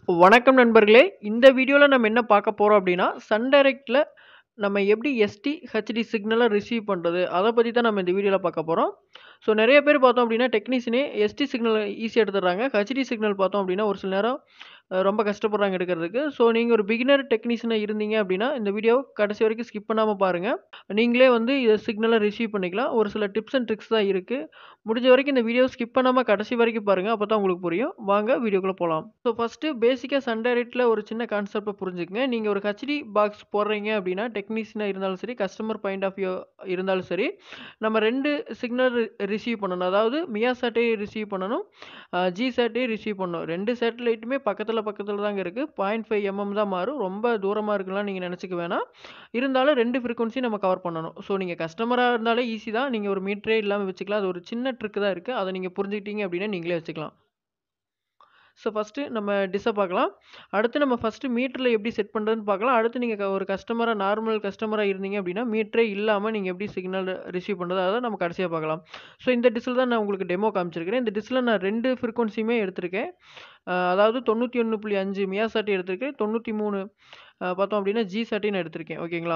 வணக்கம் நண்பர்களே! இந்த வீடியோல நம்ம என்ன பார்க்க போறோம் அப்டின்னா, சன் டைரக்ட்ல நம்ம எப்படி எஸ்டி, ஹெச்டி சிக்னல ரிசீவ் பண்றது? அத பத்தி தான் நம்ம இந்த வீடியோல பார்க்க போறோம். ஸோ நெறைய பேர் பார்த்தோம் அப்டின்னா, டெக்னீஷியனே எஸ்டி சிக்னல ஈஸியா எடுத்துடுறாங்க. ஹெச்டி சிக்னல் பார்த்தோம் அப்டின்னா, ஒரு சில நேரம் அ ரொம்ப கஷ்டப்படுறாங்க எடுக்கிறதுக்கு. ஸோ நீங்க ஒரு பிகினர் டெக்னீஷியனா இருந்தீங்க அப்டின்னா, இந்த வீடியோவ கடைசி வரைக்கும் ஸ்கிப் பண்ணாம பாருங்க. நீங்களே வந்து இத சிக்னல ரிசீவ் பண்ணிக்கலாம். ஒரு சில டிப்ஸ் அண்ட் ட்ரிக்ஸ் தான் இருக்கு. முடிஞ்ச வரைக்கும் இந்த வீடியோவ ஸ்கிப் பண்ணாம கடைசி வரைக்கும் பாருங்க. அப்பதான் உங்களுக்கு புரியும். வாங்க வீடியோக்குள்ள போலாம். ஸோ ஃபர்ஸ்ட்டு பேசிக்கா சன் டைரக்ட்ல ஒரு சின்ன கான்செப்ட்ட புரிஞ்சுக்கங்க. நீங்க ஒரு ஹெச்டி பாக்ஸ் போடுறீங்க அப்டின்னா, டெக்னீஷியனா இருந்தாலும் சரி, கஸ்டமர் பாயிண்ட் ஆஃப் வியூ இருந்தாலும் சரி, நம்ம 2 சிக்னல் ரி ரிசீவ் பண்ணணும். அதாவது மியாசாட்டையும் ரிசீவ் பண்ணணும். அ ஜிசாட்டையும் ரிசீவ் பண்ணணும். 2 சேட்டலைட்டுமே பக்கத்துல பக்கத்துல தாங்க இருக்கு. 0.5 எம்எம் தான் மாறும். ரொம்ப தூரமா இருக்குன்லாம் நீங்க நெனச்சுக்க வேணாம். இருந்தாலும் 2 ஃப்ரீக்வன்சி நம்ம கவர் பண்ணணும். ஸோ நீங்க கஸ்டமரா இருந்தாலே ஈஸி தான். நீங்க ஒரு மீட்டரே இல்லாம வச்சுக்கலாம். அது ஒரு சின்ன ட்ரிக் தான் இருக்கு. அத நீங்க புரிஞ்சுக்கிட்டீங்க அப்டின்னா, நீங்களே வச்சுக்கலாம். ஸோ ஃபர்ஸ்ட்டு நம்ம டிஷ்ஷ பார்க்கலாம். அடுத்து நம்ம ஃபர்ஸ்ட்டு மீட்டர்ல எப்படி செட் பண்றதுன்னு பார்க்கலாம். அடுத்து நீங்க க ஒரு கஸ்டமரா நார்மல் கஸ்டமரா இருந்தீங்க அப்டின்னா, மீட்டரே இல்லாம நீங்க எப்படி சிக்னல் ரிசீவ் பண்றது? அத நம்ம கடைசியா பார்க்கலாம். ஸோ இந்த டிஷ்ல தான் நான் உங்களுக்கு டெமோ காமிச்சிருக்கிறேன். இந்த டிஷ்ல நான் 2 ஃப்ரீக்வன்சியுமே எடுத்திருக்கேன். அ அதாவது 91.5 மியாசாட்டி எடுத்திருக்கேன். 93 அ பார்த்தோம் அப்டின்னா, ஜிசாட்டையும் நான் எடுத்திருக்கேன். ஓகேங்களா?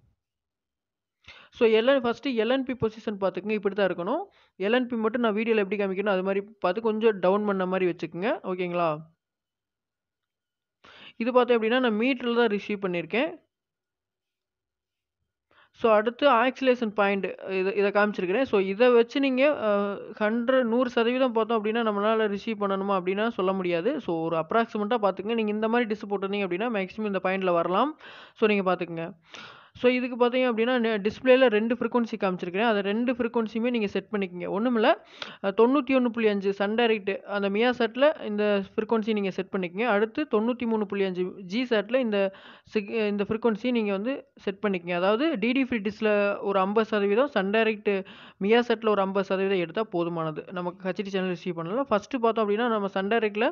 So LN first LNB position பார்த்துக்கங்க. இப்டி தான் இருக்கணும். எல்என்பி மட்டும் நான் வீடியோல எப்படி காமிக்கிறேனோ, அது மாரி பார்த்து கொஞ்சம் டவுன் பண்ண மாரி வச்சுக்கங்க. ஓகேங்களா? இது பார்த்தோம் அப்டின்னா, நான் மீட்டர்ல தான் ரிசீவ் பண்ணியிருக்கேன். ஸோ அடுத்து ஆக்சிலேஷன் பாயிண்ட் இத இத காமிச்சிருக்கிறேன். ஸோ இத வச்சு நீங்க அ 100 100% பார்த்தோம் அப்டின்னா, நம்மளால ரிசீவ் பண்ணணுமா அப்டின்னா சொல்ல முடியாது. ஸோ ஒரு அப்ராக்ஸிமேட்டா பார்த்துக்கங்க. நீங்க இந்த மாரி டிஷ் போட்டிருந்தீங்க அப்டின்னா, மேக்ஸிமம் இந்த பாயிண்ட்ல வரலாம். ஸோ நீங்க பார்த்துக்கங்க. ஸோ இதுக்கு பார்த்தீங்க அப்டின்னா, நெ டிஸ்ப்ளேல 2 ஃப்ரீக்வன்சி காமிச்சிருக்கிறேன். அத 2 ஃப்ரீக்வன்சியுமே நீங்க செட் பண்ணிக்கங்க. ஒண்ணுமில்ல அ 91.5 சன் டைரக்ட் அந்த மியாசாட்ல இந்த ஃப்ரீக்வன்சி நீங்க செட் பண்ணிக்கங்க. அடுத்து 93.5 ஜிசாட்ல இந்த சிக் இந்த ஃப்ரீக்வன்சி நீங்க வந்து செட் பண்ணிக்கங்க. அதாவது டிடி ஃப்ரீ டிஷ்ல ஒரு 50% சன் டைரக்ட் மியாசாட்ல ஒரு 50% எடுத்தா போதுமானது. நமக்கு ஹெச்டி சேனல் ரிசீவ் பண்ணலாம். ஃபர்ஸ்ட்டு பார்த்தோம் அப்டின்னா, நம்ம சன் டைரக்ட்ல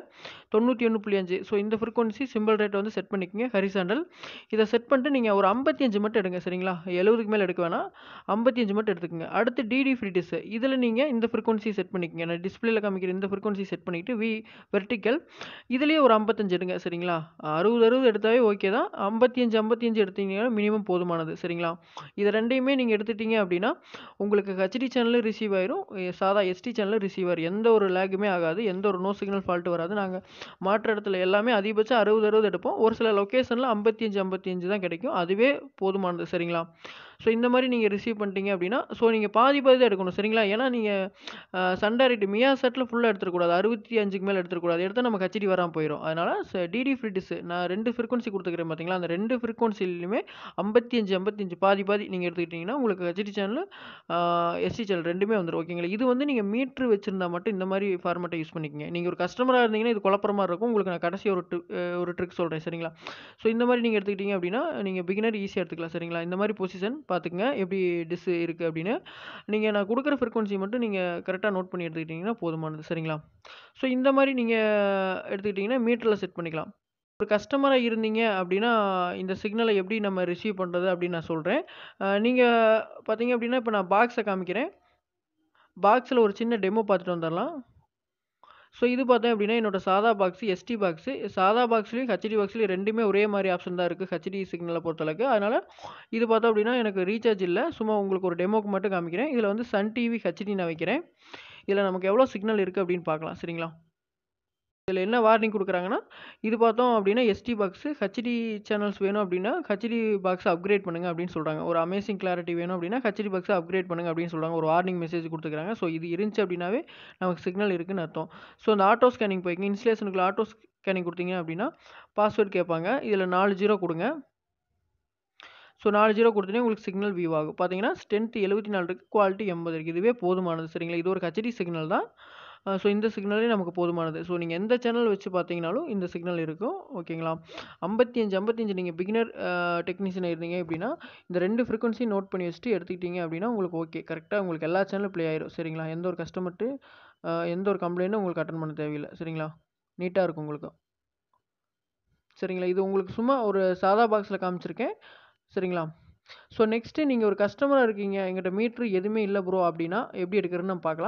91.5 ஸோ இந்த ஃப்ரீக்வன்சி சிம்பல் ரேட்ட வந்து செட் பண்ணிக்கங்க. ஹரிசாண்டல். இத செட் பண்ணிட்டு நீங்க ஒரு 55 மட்டும் எடுங்க. சரிங்களா? 70க்கு மேல எடுக்க வேணாம். 55 மட்டும் எடுத்துக்கங்க. அடுத்து டிடி ஃப்ரீ டிஷ். இதுல நீங்க இந்த ஃப்ரீக்வன்சி செட் பண்ணிக்கங்க. நான் டிஸ்ப்ளேல காமிக்கிற இந்த ஃப்ரீக்வன்சி செட் பண்ணிட்டு, வி வெர்டிகல் இதுலயே ஒரு 55 எடுங்க. சரிங்களா? 60, 60 எடுத்தாவே ஓகே தான். 55, 55 எடுத்தீங்கன்னா மினிமம் போதுமானது. சரிங்களா? இத 2யுமே நீங்க எடுத்துட்டீங்க அப்டின்னா, உங்களுக்கு ஹெச்டி சேனலும் ரிசீவ் ஆயிரும். எ சாதா எஸ்டி சேனலும் ரிசீவ் ஆயிரும். எந்த ஒரு லேக்குமே ஆகாது. எந்த ஒரு நோ சிக்னல் ஃபால்ட் வராது. நாங்க மாற்ற இடத்துல எல்லாமே அதிகபட்சம் 60, 60 எடுப்போம். ஒரு சில லொகேஷன்ல 55, 55 தான் கிடைக்கும். அதுவே போதுமானது. சரிங்களா? ஸோ இந்த மாரி நீங்க ரிசீவ் பண்ணிட்டீங்க அப்டின்னா, ஸோ நீங்க பாதி பாதி தான் எடுக்கணும். சரிங்களா? ஏன்னா நீங்க அ சன் டைரக்ட் மியாசாட்ல ஃபுல்லா எடுத்துறக்கூடாது. 65க்கு மேல எடுத்துறக்கூடாது. எடுத்தா நமக்கு ஹெச்டி வராம போயிரும். அதனால ச டிடி ஃப்ரீ டிஷ் நான் 2 ஃப்ரீக்வன்சி குடுத்துருக்கிறேன் பார்த்தீங்களா? அந்த 2 ஃப்ரீக்வன்சிலயுமே 55, 55 பாதி பாதி நீங்க எடுத்துக்கிட்டீங்கன்னா, உங்களுக்கு ஹெச்டி சேனல் ஆ எஸ்டி சேனல் 2மே வந்துரும். ஓகேங்களா? இது வந்து நீங்க மீட்டர் வச்சிருந்தா மட்டும் இந்த மாரி ஃபார்மேட்ட யூஸ் பண்ணிக்கங்க. நீங்க ஒரு கஸ்டமரா இருந்தீங்கன்னா, இது குழப்புற மாரி இருக்கும். உங்களுக்கு நான் கடைசியா ஒரு ட்ரி அ ஒரு ட்ரிக் சொல்றேன். சரிங்களா? ஸோ இந்த மாரி நீங்க எடுத்துக்கிட்டீங்க அப்டின்னா, நீங்க பிகினர் ஈஸியா எடுத்துக்கலாம். சரிங்களா? இந்த மாரி பொசிஷன் பார்த்துக்கங்க. எப்படி டிஷ் இருக்கு அப்டின்னு. நீங்க நான் குடுக்குற ஃப்ரீக்வன்சி மட்டும் நீங்க கரெக்ட்டா நோட் பண்ணி எடுத்துக்கிட்டீங்கன்னா போதுமானது. சரிங்களா? ஸோ இந்த மாரி நீங்க எடுத்துக்கிட்டீங்கன்னா, மீட்டர்ல செட் பண்ணிக்கலாம். ஒரு கஸ்டமரா இருந்தீங்க அப்டின்னா, இந்த சிக்னல எப்படி நம்ம ரிசீவ் பண்றது அப்டின்னு நான் சொல்றேன். அ நீங்க பார்த்தீங்க அப்டின்னா, இப்ப நான் பாக்ஸ காமிக்கிறேன். பாக்ஸ்ல ஒரு சின்ன டெமோ பார்த்துட்டு வந்துரலாம். ஸோ இது பார்த்தேன் அப்டின்னா, என்னோட சாதா பாக்ஸ், எஸ்டி பாக்ஸ். சாதா பாக்ஸ்லயும், ஹெச்டி பாக்ஸ்லயும் 2மே ஒரே மாரி ஆப்ஷன் தான் இருக்கு. ஹெச்டி சிக்னல பொறுத்தளவுக்கு. அதனால இது பார்த்தோம் அப்டின்னா, எனக்கு ரீசார்ஜ் இல்ல. சும்மா உங்களுக்கு ஒரு டெமோக்கு மட்டும் காமிக்கிறேன். இதுல வந்து சன் டிவி ஹெச்டி நான் வைக்கிறேன். இதுல நமக்கு எவ்வளோ சிக்னல் இருக்கு அப்டின்னு பார்க்கலாம். சரிங்களா? இதுல என்ன வார்னிங் குடுக்குறாங்கன்னா, இது பார்த்தோம் அப்டின்னா, எஸ்டி பாக்ஸ் ஹெச்டி சேனல்ஸ் வேணும் அப்டின்னா, ஹெச்டி பாக்ஸ அப்கிரேட் பண்ணுங்க அப்டின்னு சொல்றாங்க. ஒரு அமேசிங் கிளாரிட்டி வேணும் அப்டின்னா, ஹெச்டி பாக்ஸ அப்கிரேட் பண்ணுங்க அப்டின்னு சொல்றாங்க. ஒரு வார்னிங் மெசேஜ் குடுத்துருக்காங்க. ஸோ இது இருந்துச்சு அப்டின்னாவே நமக்கு சிக்னல் இருக்குன்னு அர்த்தம். ஸோ இந்த ஆட்டோ ஸ்கேனிங் போய்க்கங்க. இன்ஸ்டலேஷனுக்குள்ள ஆட்டோ ஸ்கேனிங் குடுத்தீங்க அப்டின்னா, பாஸ்வேர்ட் கேட்பாங்க. இதுல 4 ஜீரோ குடுங்க. ஸோ 4 ஜீரோ குடுத்தோனே உங்களுக்கு சிக்னல் வியூ ஆகும். பார்த்தீங்கன்னா, ஸ்ட்ரென்த் 74 இருக்கு. குவாலிட்டி 80 இருக்கு. இதுவே போதுமானது. சரிங்களா? இது ஒரு ஹெச்டி சிக்னல் தான். அ ஸோ இந்த சிக்னலே நமக்கு போதுமானது. ஸோ நீங்க எந்த சேனல் வச்சு பார்த்தீங்கனாலும் இந்த சிக்னல் இருக்கும். ஓகேங்களா? 55, 55 நீங்க பிகினர் அ டெக்னீஷியனா இருந்தீங்க அப்டின்னா, இந்த 2 ஃப்ரீக்வன்சி நோட் பண்ணி வச்சுட்டு எடுத்துக்கிட்டீங்க அப்டின்னா, உங்களுக்கு ஓகே. கரெக்ட்டா உங்களுக்கு எல்லா சேனலும் ப்ளே ஆயிரும். சரிங்களா? எந்த ஒரு கஸ்டமர்ட்ட அ எந்த ஒரு கம்ப்ளைண்ட்டும் உங்களுக்கு அட்டெண்ட் பண்ண தேவையில்ல. சரிங்களா? நீட்டா இருக்கும் உங்களுக்கு. சரிங்களா? இது உங்களுக்கு சும்மா ஒரு சாதா பாக்ஸ்ல காமிச்சிருக்கேன். சரிங்களா? ஸோ நெக்ஸ்ட்டு நீங்க ஒரு கஸ்டமரா இருக்கீங்க. என்கிட்ட மீட்டர் எதுவுமே இல்ல ப்ரோ அப்டின்னா, எப்படி எடுக்கிறதுன்னு நம்ம பார்க்கலாம்.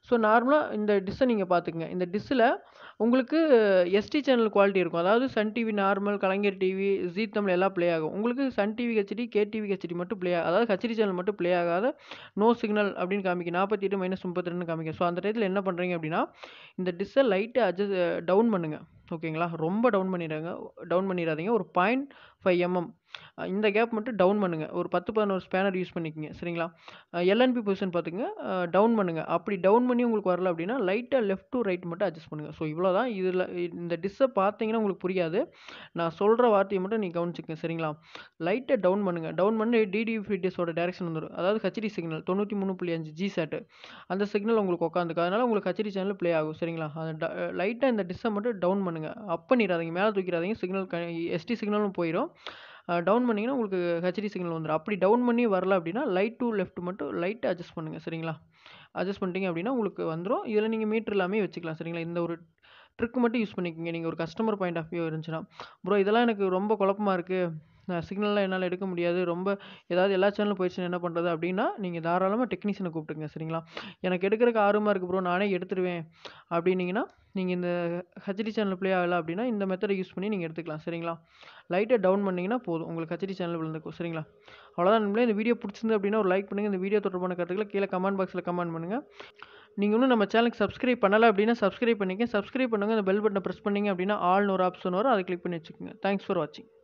ஸோ நார்மலா இந்த டிஷ்ஷ நீங்க பார்த்துக்கங்க. இந்த டிஷ்ஷில உங்களுக்கு எஸ்டி சேனல் குவாலிட்டி இருக்கும். அதாவது Sun TV normal, Kalaignar TV, Zee Tamil எல்லாம் ப்ளே ஆகும். உங்களுக்கு Sun TV HD, K TV HD மட்டும் ப்ளே அதாவது ஹெச்டி சேனல் மட்டும் ப்ளே ஆகாத நோ சிக்னல் அப்படின்னு காமிக்கும். 48 மைனஸ் 32ன்னு காமிக்கும். ஸோ அந்த டயத்துல என்ன பண்றீங்க அப்படின்னா, இந்த டிஷ்ஷ லைட்டா அட்ஜஸ்ட் டவுன் பண்ணுங்க. ஓகேங்களா? ரொம்ப டவுன் பண்ணிறாங்க டவுன் பண்ணிறாதீங்க. ஒரு 0.5 எம்எம் இந்த கேப் மட்டும் டவுன் பண்ணுங்க. ஒரு 10, 11 ஸ்பேனர் யூஸ் பண்ணிக்கங்க. சரிங்களா? எல்என்பி பொசிஷன் பார்த்துக்கங்க. டவுன் பண்ணுங்க. அப்படி டவுன் பண்ணி உங்களுக்கு வரல அப்படின்னா, லைட்டா லெஃப்ட் டூ ரைட் மட்டும் அட்ஜஸ்ட் பண்ணுங்க. ஸோ இவ்வளோதான். இதுல இந்த டிஷ்ஷ பார்த்தீங்கன்னா உங்களுக்கு புரியாது. நான் சொல்ற வார்த்தைய மட்டும் நீங்க கவனிச்சுக்கங்க. சரிங்களா? லைட்டா டவுன் பண்ணுங்க. டவுன் பண்ணி டிடி ஃபிட்னஸோட டைரக்ஷன் வந்துரும். அதாவது ஹெச்டி சிக்னல் 93.5 ஜி சாட் அந்த சிக்னல் உங்களுக்கு உட்காந்துக்கும். அதனால உங்களுக்கு ஹெச்டி சேனல் ப்ளே ஆகும். சரிங்களா? அத ட லைட்டா இந்த டிஷ்ஷ மட்டும் டவுன் பண்ணுங்க. அப் பண்ணிறாதீங்க. மேல தூக்கிறாதீங்க. சிக்னல் க எஸ்டி சிக்னலும் போயிரும். அ டவுன் பண்ணீங்கன்னா உங்களுக்கு ஹெச்டி சிக்னல் வந்துரும். அப்படி டவுன் பண்ணி வரல அப்படின்னா, லைட் டூ லெஃப்ட் மட்டும் லைட்டா அட்ஜஸ்ட் பண்ணுங்க. சரிங்களா? அட்ஜஸ்ட் பண்ணிட்டீங்க அப்படின்னா உங்களுக்கு வந்துரும். இதுல நீங்க மீட்டர் எல்லாமே வச்சுக்கலாம். சரிங்களா? இந்த ஒரு ட்ரிக் மட்டும் யூஸ் பண்ணிக்கங்க. நீங்க ஒரு கஸ்டமர் பாயிண்ட் ஆஃப் வியூ இருந்துச்சுன்னா. ப்ரோ இதெல்லாம் எனக்கு ரொம்ப குழப்பமா இருக்கு. அ சிக்னல்லாம் என்னால எடுக்க முடியாது. ரொம்ப ஏதாவது எல்லா சேனலும் போயிடுச்சுன்னா என்ன பண்றது? அப்படின்னா, நீங்க தாராளமா டெக்னீஷியன கூப்பிட்டுக்கங்க. சரிங்களா? எனக்கு எடுக்கறக்கு ஆர்வமா இருக்கு ப்ரோ. நானே எடுத்துருவேன் அப்படின்னீங்கன்னா, நீங்க இந்த ஹெச்டி சேனல் ப்ளே ஆகல அப்படின்னா, இந்த மெத்தட யூஸ் பண்ணி நீங்க எடுத்துக்கலாம். சரிங்களா? லைட்டா டவுன் பண்ணீங்கன்னா போதும். உங்களுக்கு ஹெச்டி சேனல் விழுந்துக்கும். சரிங்களா? அவ்வளோதான் நண்பர்களே. இந்த வீடியோ புடிச்சிருந்தது அப்படின்னா ஒரு லைக் பண்ணுங்க. இந்த வீடியோ தொடர்பான கருத்துக்கள கீழ கமெண்ட் பாக்ஸ்ல கமெண்ட் பண்ணுங்க. நீங்க இன்னும் நம்ம சேனலுக்கு சப்ஸ்கிரைப் பண்ணல அப்படின்னா, சப்ஸ்கிரைப் பண்ணிக்கங்க. சப்ஸ்கிரைப் பண்ணுங்க. அந்த பெல் பட்டன பிரஸ் பண்ணீங்க அப்படின்னா, ஆல்ன்னு ஒரு ஆப்ஷன் வரும். அத கிளிக் பண்ணி வச்சுக்கங்க. தேங்க்ஸ் ஃபார் வாட்சிங்.